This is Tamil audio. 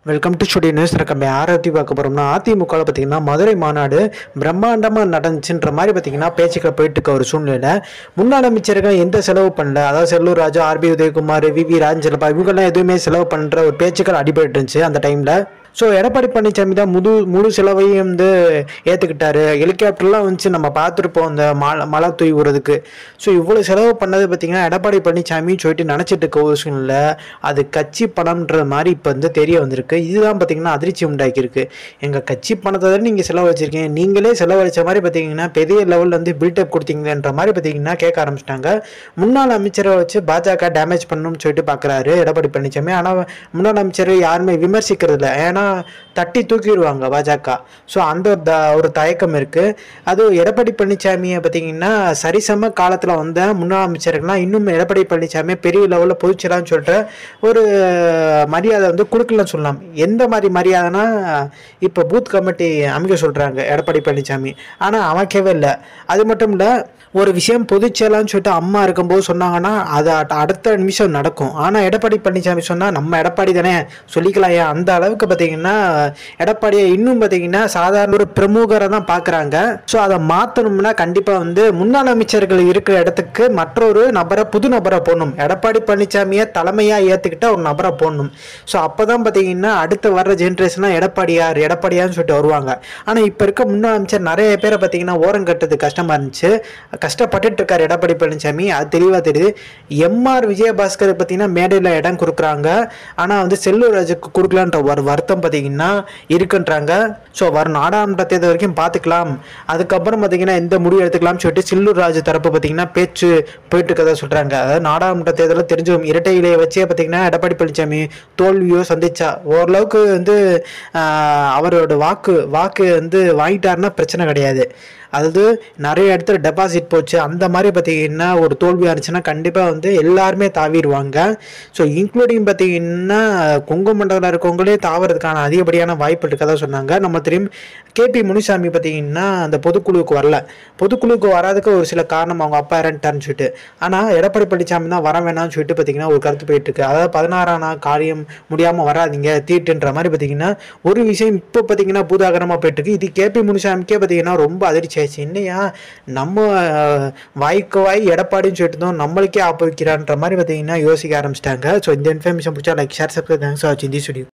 வெல்கம் டு ஸ்டுடியோ நியூஸ் நம்ம யாரை பற்றி பார்க்க போகிறோம்னா அதிமுகவில் பார்த்தீங்கன்னா மதுரை மாநாடு பிரம்மாண்டமாக நடந்துச்சுன்ற மாதிரி பார்த்தீங்கன்னா பேச்சுக்கள் போயிட்டு இருக்க ஒரு சூழ்நிலை முன்னாள் அமைச்சர்கள் எந்த செலவு பண்ணல அதாவது Sellur Raju R B Udhayakumar V V Rajan இவங்கெல்லாம் எதுவுமே செலவு பண்ணுற ஒரு பேச்சுக்கள் அடிபட்டு இருந்துச்சு அந்த டைமில் ஸோ எடப்பாடி பழனிசாமி தான் முழு முழு செலவையும் வந்து ஏற்றுக்கிட்டாரு ஹெலிகாப்டர்லாம் வந்துச்சு நம்ம பார்த்துருப்போம் அந்த மழை மழை தூய்வுறதுக்கு ஸோ இவ்வளோ செலவு பண்ணது பார்த்தீங்கன்னா எடப்பாடி பழனிசாமி சொல்லிட்டு நினச்சிட்டு இருக்க ஒரு சூழ்நிலை அது கட்சி பணம்ன்ற மாதிரி இப்போ வந்து தெரிய வந்திருக்கு இதுதான் பார்த்தீங்கன்னா அதிர்ச்சி உண்டாக்கியிருக்கு எங்கள் கட்சி பணத்தை தான் நீங்கள் செலவழிச்சிருக்கீங்க நீங்களே செலவழிச்ச மாதிரி பார்த்தீங்கன்னா பெரிய லெவலில் வந்து பில்டப் கொடுத்தீங்கன்ற மாதிரி பார்த்தீங்கன்னா கேட்க ஆரம்பிச்சிட்டாங்க முன்னாள் அமைச்சரை வச்சு பாஜக டேமேஜ் பண்ணணும்னு சொல்லிட்டு பார்க்குறாரு எடப்பாடி பழனிசாமி ஆனால் முன்னாள் அமைச்சர் யாருமே விமர்சிக்கிறது இல்லை ஏன்னா தட்டி தூக்கிடுவாங்க பாஜக ஸோ அந்த ஒரு த- ஒரு தயக்கம் இருக்குது அதுவும் எடப்பாடி பழனிசாமியை பார்த்தீங்கன்னா சரிசம காலத்தில் வந்த முன்னாள் அமைச்சர்கள்லாம் இன்னும் எடப்பாடி பழனிசாமி பெரிய லெவலில் பொதுச்சலான்னு சொல்லிட்டு ஒரு மரியாதை வந்து கொடுக்கலன்னு சொல்லலாம் எந்த மாதிரி மரியாதைனா இப்போ பூத் கமிட்டி அமைக்க சொல்கிறாங்க எடப்பாடி பழனிசாமி ஆனால் அமைக்கவே இல்லை அது மட்டும் இல்லை ஒரு விஷயம் பொதுச்செயலான்னு சொல்லிட்டு அம்மா இருக்கும்போது சொன்னாங்கன்னா அது அட- அடுத்த நிமிஷம் நடக்கும் ஆனால் எடப்பாடி பழனிசாமி சொன்னால் நம்ம எடப்பாடி தானே சொல்லிக்கலாம் ஏன் அந்த அளவுக்கு பார்த்தீங்கன்னா எடப்பாடியை இன்னும் பார்த்தீங்கன்னா சாதாரண ஒரு பிரமுகரை தான் பார்க்குறாங்க ஸோ அதை மாற்றணும்னா கண்டிப்பாக வந்து முன்னாள் அமைச்சர்கள் இருக்கிற இடத்துக்கு மற்றொரு நபரை புது நபரை போடணும் எடப்பாடி பழனிசாமியை தலைமையாக ஏற்றுக்கிட்ட ஒரு நபரை போடணும் ஸோ அப்போ தான் பார்த்தீங்கன்னா அடுத்து வர்ற ஜென்ரேஷனாக எடப்பாடியார் எடப்பாடியார்னு சொல்லிட்டு வருவாங்க ஆனால் இப்போ இருக்க முன்னாள் அமைச்சர் நிறைய பேரை பார்த்தீங்கன்னா ஓரம் கட்டுறது கஷ்டமாக இருந்துச்சு கஷ்டப்பட்டுட்டு இருக்காரு எடப்பாடி பழனிசாமி அது தெளிவாக தெரியுது எம்ஆர் விஜயபாஸ்கர் பார்த்தீங்கன்னா மேடையில் இடம் கொடுக்குறாங்க ஆனால் வந்து செல்லூர் ராஜுக்கு கொடுக்கலான்ற ஒரு வருத்தம் பார்த்தீங்கன்னா இருக்குன்றாங்க ஸோ வரும் நாடாளுமன்ற தேர்தல் வரைக்கும் பார்த்துக்கலாம் அதுக்கப்புறம் பார்த்தீங்கன்னா எந்த முடிவு எடுத்துக்கலாம்னு சொல்லிட்டு செல்லூர் ராஜு தரப்பு பார்த்தீங்கன்னா பேச்சு போயிட்டு இருக்கதா சொல்கிறாங்க அதாவது நாடாளுமன்ற தேர்தலில் தெரிஞ்சும் இரட்டை இலையை வச்சே பார்த்தீங்கன்னா எடப்பாடி பழனிசாமி தோல்வியோ சந்திச்சா ஓரளவுக்கு வந்து ஆஹ், அவரோட வாக்கு வாக்கு வந்து வாங்கிட்டாருன்னா பிரச்சனை கிடையாது அதாவது நிறைய இடத்துல டெபாசிட் போச்சு அந்த மாதிரி பார்த்தீங்கன்னா ஒரு தோல்வியாக இருந்துச்சுன்னா கண்டிப்பாக வந்து எல்லாருமே தாவிடுவாங்க ஸோ இன்க்ளூடிங் பார்த்தீங்கன்னா கொங்கு மண்டலம் இருக்கவங்களே தாவறதுக்கான அதிகப்படியான வாய்ப்பு இருக்கதா சொன்னாங்க நம்ம தெரியும் கேபி முனிசாமி பார்த்தீங்கன்னா அந்த பொதுக்குழுவுக்கு வரல பொதுக்குழுவுக்கு வராதுக்கு ஒரு சில காரணம் அவங்க அப்பா இறந்துட்டாருன்னு சொல்லிட்டு ஆனால் எடப்பாடி பழனிசாமி தான் வர வேணாம்னு சொல்லிட்டு பார்த்தீங்கன்னா ஒரு கருத்து போயிட்டு இருக்கு அதாவது பதினாறாம் நாள் காரியம் முடியாமல் வராதீங்க தீட்டுன்ற மாதிரி பார்த்தீங்கன்னா ஒரு விஷயம் இப்போ பார்த்தீங்கன்னா பூதாகரமாக போயிட்டு இருக்கு இது கேபி முனிசாமிக்கே பார்த்தீங்கன்னா ரொம்ப அதிர்ச்சி ஆயிடுச்சு என்னையா நம்ம அஹ், வாய்க்கு வாய் எடப்பாடின்னு சொல்லிட்டு தான் நம்மளுக்கே ஆப்பு வைக்கிறான்ற மாதிரி பார்த்தீங்கன்னா யோசிக்க ஆரம்பிச்சிட்டாங்க ஸோ இந்த இன்ஃபர்மேஷன் பிடிச்சா like share subscribe thanks for வாட்சிங் தி ஸ்டுடியோ